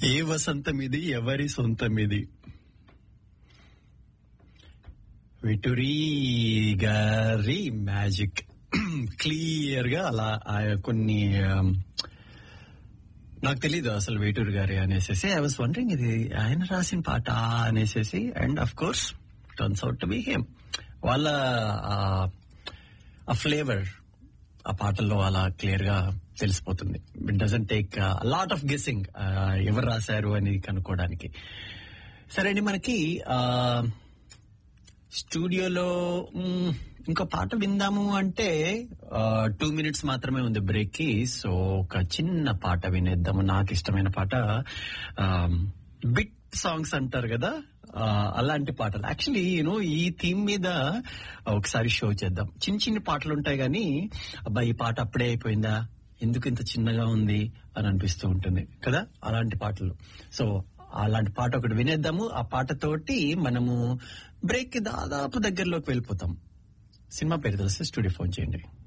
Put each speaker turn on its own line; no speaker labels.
ఏ వసంతం ఇది ఎవరి సొంతం ఇది విటురీ గారి మ్యాజిక్ క్లియర్ గా అలా ఆ కొన్ని um, నాకు తెలీదు అసలు వేటూరు గారి అనేసి ఐ వాస్ వండరింగ్ ఇది ఆయన రాసిన పాట అనేసి and of course turns out to be him వాళ్ళ ఆ- ఆ ఫ్లేవర్ ఆ పాటల్లో అలా క్లియర్ గా తెలిసిపోతుంది it doesn't take lot of guessing ఎవరు రాశారు అని కనుక్కోవడానికి సరే అండి మనకి ఆ, స్టూడియోలో మ్, ఇంకో పాట విందాము అంటే టూ మినిట్స్ మాత్రమే ఉంది బ్రేక్ కి సో ఒక చిన్న పాట వినేద్దాము నాకు ఇష్టమైన పాట బిట్ సాంగ్స్ అంటారు కదా ఆ, అలాంటి పాటలు యాక్చువల్లీ యూనో ఈ థీమ్ మీద ఒకసారి షో చేద్దాం చిన్న చిన్న పాటలు ఉంటాయి కానీ అబ్బా ఈ పాట అప్పుడే అయిపోయిందా ఎందుకు ఇంత చిన్నగా ఉంది అని అనిపిస్తూ ఉంటుంది కదా అలాంటి పాటలు సో అలాంటి పాట ఒకటి వినేద్దాము ఆ పాటతోటి మనము బ్రేక్ కి దాదాపు దగ్గరలోకి వెళ్ళిపోతాం సినిమా పేరు తెలిస్తే స్టూడియో ఫోన్ చేయండి